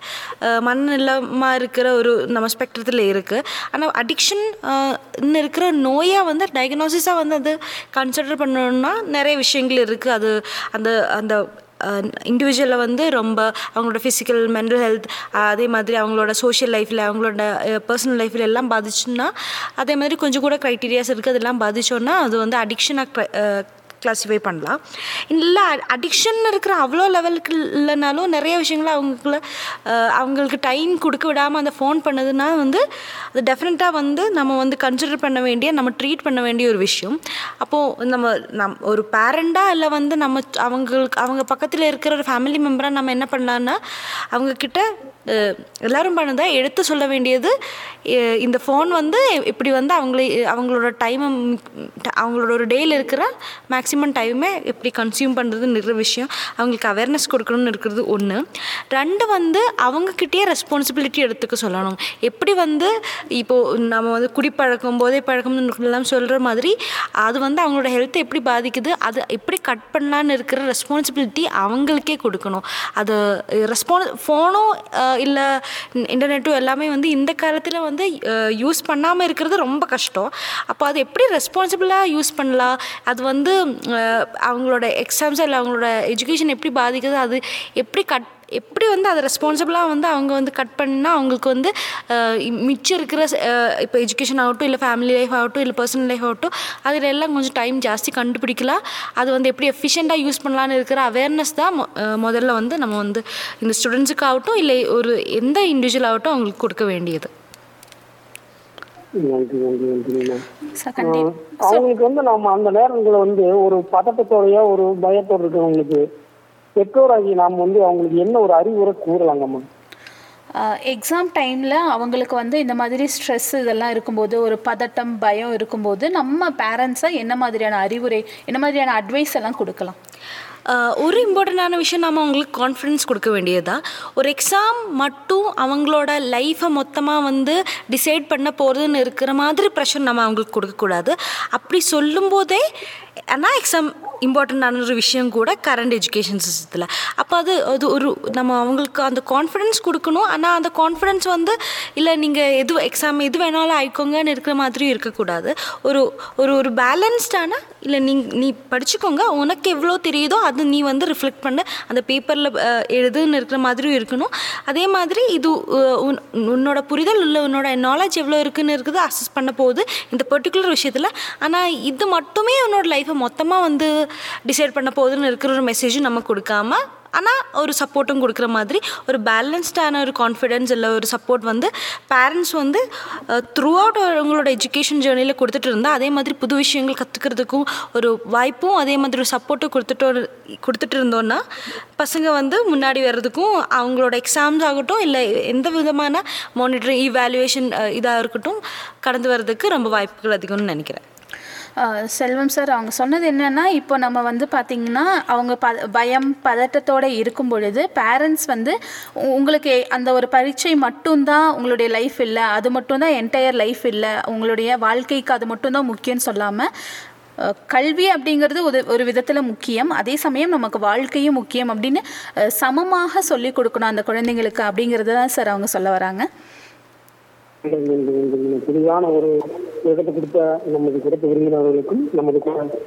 மனநிலமாக இருக்கிற ஒரு நம்ம ஸ்பெக்ட்ரத்தில் இருக்குது ஆனால் அடிக்ஷன் இருக்கிற நோயாக வந்து டயக்னோசிஸாக வந்து அது கன்சிடர் பண்ணணும்னா நிறைய விஷயங்கள் இருக்குது அது அந்த அந்த இண்டிவிஜுவலை வந்து ரொம்ப அவங்களோட ஃபிசிக்கல் மென்டல் ஹெல்த் அதே மாதிரி அவங்களோட சோஷியல் லைஃப்பில் அவங்களோட பர்சனல் லைஃப்பில் எல்லாம் பாதிச்சுன்னா அதே மாதிரி கொஞ்சம் கூட க்ரைட்டீரியாஸ் இருக்குது அதெல்லாம் பாதிச்சோன்னா அது வந்து அடிக்ஷனாக கிளாஸிஃபை பண்ணலாம் இல்லை அடிக்ஷன் இருக்கிற அவ்வளோ லெவலுக்கு இல்லைனாலும் நிறைய விஷயங்களை அவங்களுக்குள்ள அஹ், அவங்களுக்கு டைம் கொடுக்க விடாமல் அந்த ஃபோன் பண்ணதுன்னா வந்து அது டெஃபினட்டாக வந்து நம்ம வந்து கன்சிடர் பண்ண வேண்டிய நம்ம ட்ரீட் பண்ண வேண்டிய ஒரு விஷயம் அப்போது நம்ம நம் ஒரு பேரண்டாக இல்லை வந்து நம்ம அவங்களுக்கு அவங்க பக்கத்தில் இருக்கிற ஒரு ஃபேமிலி மெம்பராக நம்ம என்ன பண்ணலான்னா அவங்கக்கிட்ட அஹ், எல்லாரும் பண்ணதை எடுத்து சொல்ல வேண்டியது அஹ், இந்த ஃபோன் வந்து இப்படி வந்து அவங்கள அவங்களோட டைமை அவங்களோட ஒரு டேயில் இருக்கிற மேக்ஸிமம் டைமே எப்படி கன்சியூம் பண்ணுறதுன்னு விஷயம் அவங்களுக்கு அவேர்னஸ் கொடுக்கணும்னு இருக்கிறது ஒன்று ரெண்டு வந்து அவங்கக்கிட்டே ரெஸ்பான்சிபிலிட்டி எடுத்துக்க சொல்லணும் எப்படி வந்து இப்போது நம்ம வந்து குடிப்பழக்கம் போதை பழக்கம்னு எல்லாம் சொல்கிற மாதிரி அது வந்து அவங்களோட ஹெல்த்தை எப்படி பாதிக்குது அது எப்படி கட் பண்ணலான்னு இருக்கிற ரெஸ்பான்சிபிலிட்டி அவங்களுக்கே கொடுக்கணும் அது ரெஸ்பான்ஸ் ஃபோனும் இல்லை இன்டர்நெட்டும் எல்லாமே வந்து இந்த காலத்தில் வந்து யூஸ் பண்ணாமல் இருக்கிறது ரொம்ப கஷ்டம் அப்போ அது எப்படி ரெஸ்பான்சிபிளாக யூஸ் பண்ணலாம் அது வந்து அஹ், அவங்களோட எக்ஸாம்ஸ் இல்லை அவங்களோட எஜுகேஷன் எப்படி பாதிக்குது அது எப்படி கட் எப்படி வந்து அதை ரெஸ்பான்சிபிளாக வந்து அவங்க வந்து கட் பண்ணால் அவங்களுக்கு வந்து அஹ், இ- மிச்சம் இருக்கிற அஹ், இப்போ எஜுகேஷன் ஆகட்டும் இல்லை ஃபேமிலி லைஃப் ஆகட்டும் இல்லை பர்சனல் லைஃப் ஆகட்டும் அதில் எல்லாம் கொஞ்சம் டைம் ஜாஸ்தி கண்டுபிடிக்கலாம் அது வந்து எப்படி எஃபிஷியண்ட்டாக யூஸ் பண்ணலான்னு இருக்கிற அவேர்னஸ் தான் மொ- அஹ், முதல்ல வந்து நம்ம வந்து இந்த ஸ்டூடெண்ட்ஸுக்கு ஆகட்டும் இல்லை ஒரு எந்த இண்டிவிஜுவல் ஆகட்டும் அவங்களுக்கு கொடுக்க வேண்டியது நன்றி நன்றி நன்றிங்கம்மா சார் கண்டி அவங்களுக்கு வந்து நம்ம அந்த நேரங்களில் வந்து ஒரு பதட்டத்தோடய ஒரு பயத்தோடு இருக்கிறவங்களுக்கு பெற்றோராகி நாம் வந்து அவங்களுக்கு என்ன ஒரு அறிவுரை கூறலாங்கம்மா எக்ஸாம் டைமில் அவங்களுக்கு வந்து இந்த மாதிரி ஸ்ட்ரெஸ் இதெல்லாம் இருக்கும்போது ஒரு பதட்டம் பயம் இருக்கும்போது நம்ம பேரண்ட்ஸை என்ன மாதிரியான அறிவுரை என்ன மாதிரியான அட்வைஸ் எல்லாம் கொடுக்கலாம் ஆஹ் ஒரு இம்பார்ட்டண்ட்டான விஷயம் நம்ம அவங்களுக்கு கான்ஃபிடன்ஸ் கொடுக்க வேண்டியதா ஒரு எக்ஸாம் மட்டும் அவங்களோட லைஃப்பை மொத்தமாக வந்து டிசைட் பண்ண போகிறதுன்னு இருக்கிற மாதிரி ப்ரெஷர் நம்ம அவங்களுக்கு கொடுக்கக்கூடாது அப்படி சொல்லும்போதே ஆனால் எக்ஸாம் இம்பார்ட்டண்ட்டான ஒரு விஷயம் கூட கரண்ட் எஜுகேஷன் சிஸ்டத்தில் அப்போ அது அது ஒரு நம்ம அவங்களுக்கு அந்த கான்ஃபிடென்ஸ் கொடுக்கணும் ஆனால் அந்த கான்ஃபிடென்ஸ் வந்து இல்லை நீங்கள் எது எக்ஸாம் எது வேணாலும் ஆயிக்கோங்கன்னு இருக்கிற மாதிரியும் இருக்கக்கூடாது ஒரு ஒரு ஒரு பேலன்ஸ்டான இல்லை நீ நீ படிச்சுக்கோங்க உனக்கு எவ்வளோ தெரியுதோ அது நீ வந்து ரிஃப்ளெக்ட் பண்ண அந்த பேப்பரில் எழுதுன்னு இருக்கிற மாதிரியும் இருக்கணும் அதே மாதிரி இது அஹ், உன் உன்னோட புரிதல் இல்லை உன்னோட நாலேஜ் எவ்வளோ இருக்குன்னு இருக்குது அசஸ் பண்ண போகுது இந்த பர்டிகுலர் விஷயத்தில் ஆனால் இது மட்டுமே உன்னோட லைஃப்பை மொத்தமாக வந்து டிசைட் பண்ண போகுதுன்னு இருக்கிற ஒரு மெசேஜும் நம்ம கொடுக்காம ஆனால் ஒரு சப்போர்ட்டும் கொடுக்குற மாதிரி ஒரு பேலன்ஸ்டான ஒரு கான்ஃபிடென்ஸ் இல்லை ஒரு சப்போர்ட் வந்து பேரண்ட்ஸ் வந்து த்ரூ அவுட் அவங்களோட எஜுகேஷன் ஜேர்னியில் கொடுத்துட்டு இருந்தால் அதே மாதிரி புது விஷயங்கள் கற்றுக்கிறதுக்கும் ஒரு வாய்ப்பும் அதே மாதிரி ஒரு சப்போர்ட்டும் கொடுத்துட்டு கொடுத்துட்டு இருந்தோன்னா பசங்க வந்து முன்னாடி வர்றதுக்கும் அவங்களோட எக்ஸாம்ஸ் ஆகட்டும் இல்லை எந்த விதமான மானிட்டரிங் இவாலுவேஷன் இதாக இருக்கட்டும் கடந்து வர்றதுக்கு ரொம்ப வாய்ப்புகள் அதிகம்னு நினைக்கிறேன் அஹ் செல்வம் சார் அவங்க சொன்னது என்னன்னா இப்போ நம்ம வந்து பார்த்திங்கன்னா அவங்க ப பயம் பதட்டத்தோடு இருக்கும் பொழுது பேரண்ட்ஸ் வந்து உ- உங்களுக்கு அந்த ஒரு பரீட்சை மட்டும்தான் உங்களுடைய லைஃப் இல்லை அது மட்டும்தான் என்டையர் லைஃப் இல்லை உங்களுடைய வாழ்க்கைக்கு அது மட்டும்தான் முக்கியம்னு சொல்லாமல் அஹ் கல்வி அப்படிங்கிறது ஒரு ஒரு விதத்தில் முக்கியம் அதே சமயம் நமக்கு வாழ்க்கையும் முக்கியம் அப்படின்னு அஹ் சமமாக சொல்லிக் கொடுக்கணும் அந்த குழந்தைங்களுக்கு அப்படிங்கிறது தான் சார் அவங்க சொல்ல வராங்க இந்த- இந்த- இந்த- இந்த புதிதான ஒரு இடத்தை கொடுத்த நமது சிறப்பு விருந்தினர்களுக்கும் நமது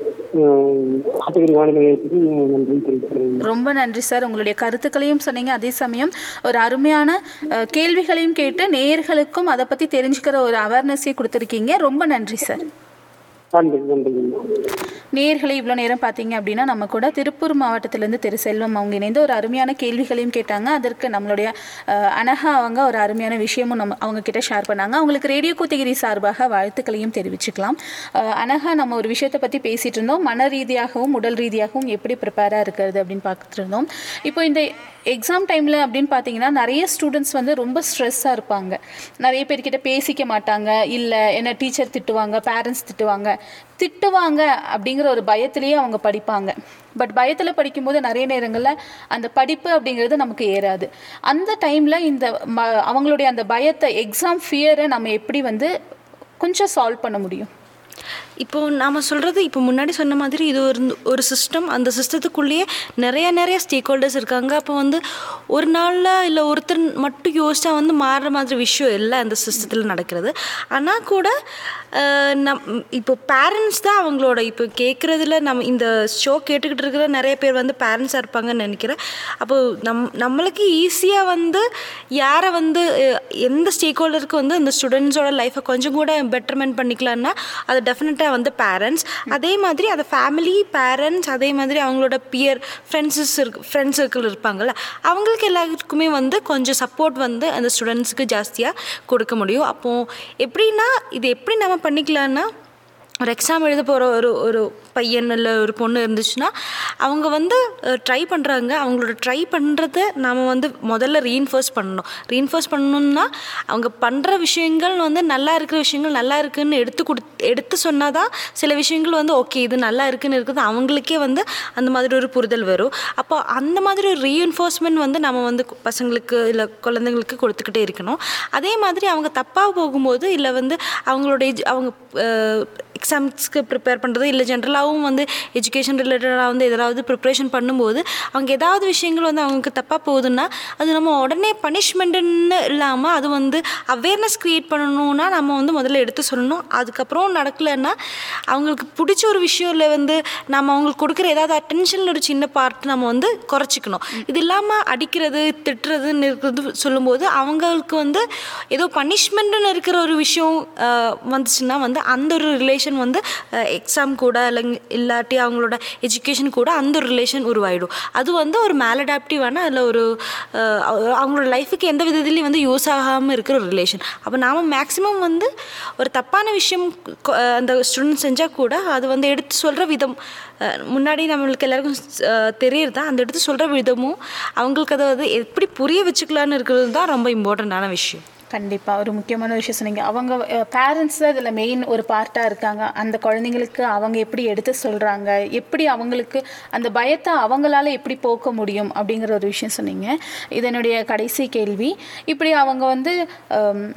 ஆட்டகிரி வானிலை நிலையத்துக்கும் நன்றி தெரிவிக்கிறேன் ரொம்ப நன்றி சார் உங்களுடைய கருத்துக்களையும் சொன்னீங்க அதே சமயம் ஒரு அருமையான அஹ், கேள்விகளையும் கேட்டு நேயர்களுக்கும் அதை பற்றி தெரிஞ்சுக்கிற ஒரு அவேர்னஸையும் கொடுத்துருக்கீங்க ரொம்ப நன்றி சார் நன்றி நன்றி நேயர்களை இவ்வளோ நேரம் பார்த்தீங்க அப்படின்னா நம்ம கூட திருப்பூர் மாவட்டத்திலேருந்து திரு செல்வம் அவங்க இணைந்து ஒரு அருமையான கேள்விகளையும் கேட்டாங்க அதற்கு நம்மளுடைய அஹ், அனகா அவங்க ஒரு அருமையான விஷயமும் நம்ம அவங்க கிட்ட ஷேர் பண்ணாங்க அவங்களுக்கு ரேடியோ கூத்தகிரி சார்பாக வாழ்த்துக்களையும் தெரிவிச்சுக்கலாம் அஹ், அனகா நம்ம ஒரு விஷயத்தை பற்றி பேசிகிட்டு இருந்தோம் மன ரீதியாகவும் உடல் ரீதியாகவும் எப்படி ப்ரிப்பேராக இருக்கிறது அப்படின்னு பார்த்துட்டு இருந்தோம் இப்போ இந்த எக்ஸாம் டைமில் அப்படின்னு பார்த்தீங்கன்னா நிறைய ஸ்டூடெண்ட்ஸ் வந்து ரொம்ப ஸ்ட்ரெஸ்ஸாக இருப்பாங்க நிறைய பேர்கிட்ட பேசிக்க மாட்டாங்க இல்லை என்ன டீச்சர் திட்டுவாங்க பேரண்ட்ஸ் திட்டுவாங்க திட்டுவாங்க அப்படிங்கிற ஒரு பயத்திலேயே அவங்க படிப்பாங்க பட் பயத்தில் படிக்கும்போது நிறைய நேரங்களில் அந்த படிப்பு அப்படிங்கிறது நமக்கு ஏறாது அந்த டைமில் இந்த ம அவங்களுடைய அந்த பயத்தை எக்ஸாம் ஃபியரை நம்ம எப்படி வந்து கொஞ்சம் சால்வ் பண்ண முடியும் இப்போ நாம் சொல்கிறது இப்போ முன்னாடி சொன்ன மாதிரி இது ஒரு ஒரு சிஸ்டம் அந்த சிஸ்டத்துக்குள்ளேயே நிறைய நிறைய ஸ்டேக் ஹோல்டர்ஸ் இருக்காங்க அப்போ வந்து ஒரு நாளில் இல்லை ஒருத்தர் மட்டும் யோசிச்சா வந்து மாறுற மாதிரி விஷயம் இல்லை அந்த சிஸ்டத்தில் நடக்கிறது ஆனால் கூட அஹ், நம் இப்போ பேரண்ட்ஸ் தான் அவங்களோட இப்போ கேட்குறதுல நம்ம இந்த ஷோ கேட்டுக்கிட்டு இருக்கிற நிறைய பேர் வந்து பேரண்ட்ஸாக இருப்பாங்கன்னு நினைக்கிறேன் அப்போ நம் நம்மளுக்கு ஈஸியாக வந்து யாரை வந்து அஹ், எந்த ஸ்டேக் ஹோல்டருக்கு வந்து அந்த ஸ்டூடெண்ட்ஸோட லைஃப்பை கொஞ்சம் கூட பெட்டர்மெண்ட் பண்ணிக்கலாம்னா அது டெஃபினட்டாக வந்து பேரண்ட்ஸ் அதே மாதிரி அந்த ஃபேமிலி பேரண்ட்ஸ் அதே மாதிரி அவங்களோட பியர் ஃப்ரெண்ட்ஸஸ் இருக்கு ஃப்ரெண்ட்ஸ் சர்க்கிள் இருப்பாங்கள்ல அவங்களுக்கு எல்லாருக்குமே வந்து கொஞ்சம் சப்போர்ட் வந்து அந்த ஸ்டூடெண்ட்ஸுக்கு ஜாஸ்தியாக கொடுக்க முடியும் அப்போது எப்படின்னா இது எப்படி நம்ம பண்ணிக்கலாம்னா ஒரு எக்ஸாம் எழுத போகிற ஒரு ஒரு பையன் இல்லை ஒரு பொண்ணு இருந்துச்சுன்னா அவங்க வந்து ட்ரை பண்ணுறாங்க அவங்களோட ட்ரை பண்ணுறத நாம் வந்து முதல்ல ரீஇன்ஃபோர்ஸ் பண்ணணும் ரீஇன்ஃபோர்ஸ் பண்ணணும்னா அவங்க பண்ணுற விஷயங்கள் வந்து நல்லா இருக்கிற விஷயங்கள் நல்லா இருக்குன்னு எடுத்து கொடு எடுத்து சொன்னால் தான் சில விஷயங்கள் வந்து ஓகே இது நல்லா இருக்குன்னு இருக்குது அவங்களுக்கே வந்து அந்த மாதிரி ஒரு புரிதல் வரும் அப்போ அந்த மாதிரி ஒரு ரீஎன்ஃபோர்ஸ்மெண்ட் வந்து நம்ம வந்து கு- பசங்களுக்கு இல்லை குழந்தைங்களுக்கு கொடுத்துக்கிட்டே இருக்கணும் அதே மாதிரி அவங்க தப்பாக போகும்போது இல்லை வந்து அவங்களோட எஜ்- அவங்க எக்ஸாம்ஸ்க்கு ப்ரிப்பேர் பண்ணுறது இல்லை ஜென்ரலாகவும் வந்து எஜுகேஷன் ரிலேட்டடாக வந்து எதாவது ப்ரிப்ரேஷன் பண்ணும்போது அவங்க ஏதாவது விஷயங்கள் வந்து அவங்களுக்கு தப்பாக போகுதுன்னா அது நம்ம உடனே பனிஷ்மெண்ட்டுன்னு இல்லாமல் அது வந்து அவேர்னஸ் க்ரியேட் பண்ணணும்னா நம்ம வந்து முதல்ல எடுத்து சொல்லணும் அதுக்கப்புறம் நடக்கலைன்னா அவங்களுக்கு பிடிச்ச ஒரு விஷயம்ல வந்து நம்ம அவங்களுக்கு கொடுக்குற ஏதாவது அட்டென்ஷனில் ஒரு சின்ன பார்ட் நம்ம வந்து குறைச்சிக்கணும் இது இல்லாமல் அடிக்கிறது திட்டுறதுன்னு இருக்கிறது சொல்லும்போது அவங்களுக்கு வந்து ஏதோ பனிஷ்மெண்ட்டுன்னு இருக்கிற ஒரு விஷயம் ஆஹ், வந்துச்சுன்னா வந்து அந்த ஒரு ரிலேஷன் வந்து எக்ஸாம் கூட இல்லை இல்லாட்டி அவங்களோட எஜுகேஷன் கூட அந்த ஒரு ரிலேஷன் உருவாயிடும் அது வந்து ஒரு மேலடாப்டிவான அதில் ஒரு ஆஹ், அவ- அவங்களோட லைஃபுக்கு எந்த விதத்துலையும் வந்து யூஸ் ஆகாமல் இருக்கிற ஒரு ரிலேஷன் அப்போ நாம் மேக்ஸிமம் வந்து ஒரு தப்பான விஷயம் கொ- ஆஹ், அந்த ஸ்டூடெண்ட் செஞ்சால் கூட அது வந்து எடுத்து சொல்கிற விதம் ஆஹ், முன்னாடி நம்மளுக்கு எல்லாருக்கும் தெரியுது தான் அந்த எடுத்து சொல்கிற விதமும் அவங்களுக்கு அதை வந்து எப்படி புரிய வச்சுக்கலான்னு இருக்கிறது தான் ரொம்ப இம்பார்ட்டண்ட்டான விஷயம் கண்டிப்பாக ஒரு முக்கியமான விஷயம் சொன்னீங்க அவங்க பேரண்ட்ஸ் தான் இதில் மெயின் ஒரு பார்ட்டாக இருக்காங்க அந்த குழந்தைங்களுக்கு அவங்க எப்படி எடுத்து சொல்கிறாங்க எப்படி அவங்களுக்கு அந்த பயத்தை அவங்களால எப்படி போக்க முடியும் அப்படிங்கிற ஒரு விஷயம் சொன்னீங்க இதனுடைய கடைசி கேள்வி இப்படி அவங்க வந்து ஹம்,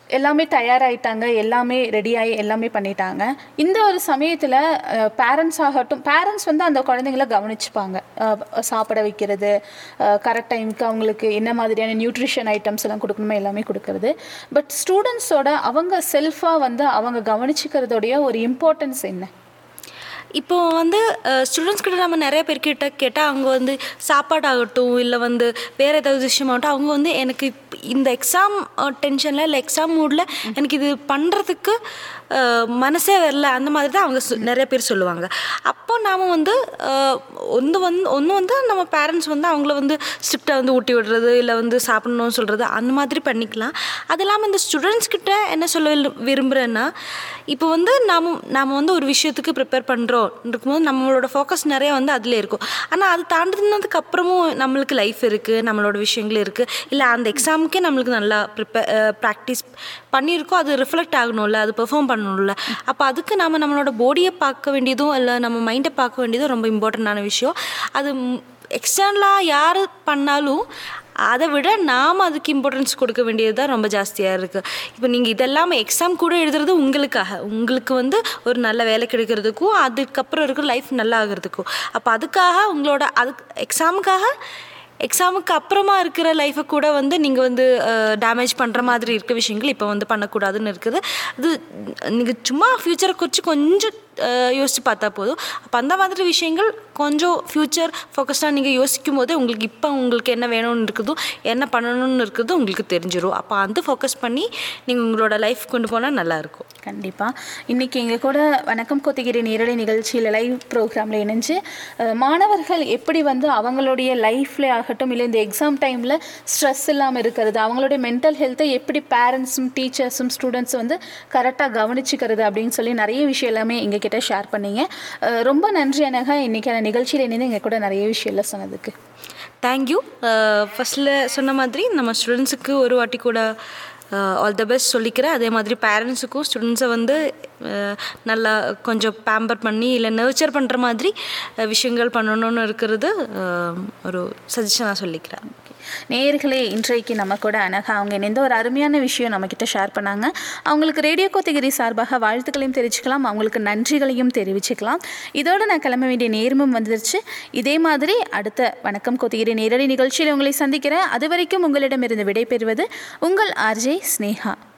எல்லாமே தயாராகிட்டாங்க எல்லாமே ரெடியாகி எல்லாமே பண்ணிட்டாங்க இந்த ஒரு சமயத்தில் பேரண்ட்ஸ் ஆகட்டும் பேரண்ட்ஸ் வந்து அந்த குழந்தைங்கள கவனிச்சுப்பாங்க அஹ், சாப்பிட வைக்கிறது கரெக்ட் டைமுக்கு அவங்களுக்கு என்ன மாதிரியான நியூட்ரிஷன் ஐட்டம்ஸ் எல்லாம் கொடுக்கணுமோ எல்லாமே கொடுக்கறது பட் ஸ்டூடெண்ட்ஸோட அவங்க செல்ஃபாக வந்து அவங்க கவனிச்சுக்கிறதோடைய ஒரு இம்பார்ட்டன்ஸ் என்ன இப்போ வந்து ஸ்டூடெண்ட்ஸ் கிட்ட நம்ம நிறைய பேர்கிட்ட கேட்டால் அவங்க வந்து சாப்பாடாகட்டும் இல்லை வந்து வேறு ஏதாவது விஷயமாகட்டும் அவங்க வந்து எனக்கு இப்ப இந்த எக்ஸாம் டென்ஷனில் இல்லை எக்ஸாம் மூடில் எனக்கு இது பண்ணுறதுக்கு மனசே வரல அந்த மாதிரி தான் அவங்க சொ- நிறைய பேர் சொல்லுவாங்க அப்போ நாம் வந்து அஹ், ஒன்று வந்து ஒன்று வந்து நம்ம பேரண்ட்ஸ் வந்து அவங்கள வந்து ஸ்ட்ரிக்டாக வந்து ஊட்டி விடுறது இல்லை வந்து சாப்பிடணும்னு சொல்கிறது அந்த மாதிரி பண்ணிக்கலாம் அது இல்லாமல் இந்த ஸ்டூடெண்ட்ஸ் கிட்ட என்ன சொல்ல விரு- விரும்புகிறேன்னா இப்போ வந்து நாம் நாம் வந்து ஒரு விஷயத்துக்கு ப்ரிப்பேர் பண்ணுறோம் இருக்கும்போது நம்மளோட ஃபோக்கஸ் நிறைய வந்து அதில் இருக்கும் ஆனால் அது தாண்டினதுக்கு அப்புறமும் நம்மளுக்கு லைஃப் இருக்குது நம்மளோட விஷயங்கள் இருக்குது இல்லை அந்த எக்ஸாமுக்கே நம்மளுக்கு நல்லா ப்ரிப்பேர் ப்ராக்டிஸ் பண்ணியிருக்கோம் அது ரிஃப்ளெக்ட் ஆகணும்ல அது பெர்ஃபார்ம் பண்ணணும்ல அப்போ அதுக்கு நம்ம நம்மளோட பாடியை பார்க்க வேண்டியதும் இல்லை நம்ம மைண்டை பார்க்க வேண்டியதும் ரொம்ப இம்பார்ட்டண்ட்டான விஷயம் அது எக்ஸ்டர்னலாக யார் பண்ணாலும் அதை விட நாம் அதுக்கு இம்பார்ட்டன்ஸ் கொடுக்க வேண்டியது தான் ரொம்ப ஜாஸ்தியாக இருக்குது இப்போ நீங்கள் இதெல்லாம் எக்ஸாம் கூட எழுதுறது உங்களுக்காக உங்களுக்கு வந்து ஒரு நல்ல வேலை கிடைக்கிறதுக்கும் அதுக்கப்புறம் இருக்கிற லைஃப் நல்லா ஆகிறதுக்கும் அப்போ அதுக்காக உங்களோட அதுக்கு எக்ஸாமுக்காக எக்ஸாமுக்கு அப்புறமா இருக்கிற லைஃப்பை கூட வந்து நீங்கள் வந்து டேமேஜ் பண்ணுற மாதிரி இருக்க விஷயங்கள் இப்போ வந்து பண்ணக்கூடாதுன்னு இருக்குது அது நீங்கள் சும்மா ஃப்யூச்சரை குறித்து கொஞ்சம் அஹ், யோசிச்சு பார்த்தா போதும் அப்போ அந்த மாதிரி விஷயங்கள் கொஞ்சம் ஃப்யூச்சர் ஃபோக்கஸ்டாக நீங்கள் யோசிக்கும் போதே உங்களுக்கு இப்போ உங்களுக்கு என்ன வேணும்னு இருக்குதோ என்ன பண்ணணும்னு இருக்குதோ உங்களுக்கு தெரிஞ்சிடும் அப்போ அந்த ஃபோக்கஸ் பண்ணி நீங்கள் உங்களோட லைஃப் கொண்டு போனால் நல்லாயிருக்கும் கண்டிப்பாக இன்றைக்கி எங்கள் கூட வணக்கம் கொத்திகிரி நேரடி நிகழ்ச்சியில் லைவ் ப்ரோக்ராமில் இணைஞ்சு அஹ், மாணவர்கள் எப்படி வந்து அவங்களுடைய லைஃப்ல ஆகட்டும் இல்லை இந்த எக்ஸாம் டைமில் ஸ்ட்ரெஸ் இல்லாமல் இருக்கிறது அவங்களுடைய மென்டல் ஹெல்த்தை எப்படி பேரண்ட்ஸும் டீச்சர்ஸும் ஸ்டூடெண்ட்ஸும் வந்து கரெக்டாக கவனிச்சுக்கிறது அப்படின்னு சொல்லி நிறைய விஷயம் எல்லாமே எங்ககிட்ட ஷேர் பண்ணீங்க அஹ், ரொம்ப நன்றி அனகா இன்றைக்கான நிகழ்ச்சியில் இணைந்து எங்கள் கூட நிறைய விஷயம் எல்லாம் சொன்னதுக்கு தேங்க்யூ ஃபஸ்ட்டில் சொன்ன மாதிரி நம்ம ஸ்டூடெண்ட்ஸுக்கு ஒரு வாட்டி கூட ஆல் த பெஸ்ட் சொல்லிக்கிறேன் அதே மாதிரி பேரண்ட்ஸுக்கும் ஸ்டூடெண்ட்ஸை வந்து அஹ், நல்லா கொஞ்சம் பேம்பர் பண்ணி இல்லை நர்ச்சர் பண்ணுற மாதிரி அஹ், விஷயங்கள் பண்ணணும்னு இருக்கிறது அஹ், ஒரு சஜஷனாக சொல்லிக்கிறேன் நேயர்களே இன்றைக்கு நம்ம கூட அனகா அவங்க இணைந்த ஒரு அருமையான விஷயம் நம்மக்கிட்ட ஷேர் பண்ணாங்க அவங்களுக்கு ரேடியோ கோத்தகிரி சார்பாக வாழ்த்துக்களையும் தெரிவிச்சுக்கலாம் அவங்களுக்கு நன்றிகளையும் தெரிவிச்சுக்கலாம் இதோட நான் கிளம்ப வேண்டிய நேரமும் வந்துருச்சு இதே மாதிரி அடுத்த வணக்கம் கோத்தகிரி நேரடி நிகழ்ச்சியில் உங்களை சந்திக்கிறேன் அது வரைக்கும் உங்களிடமிருந்து விடைபெறுவது உங்கள் ஆர்ஜே ஸ்னேகா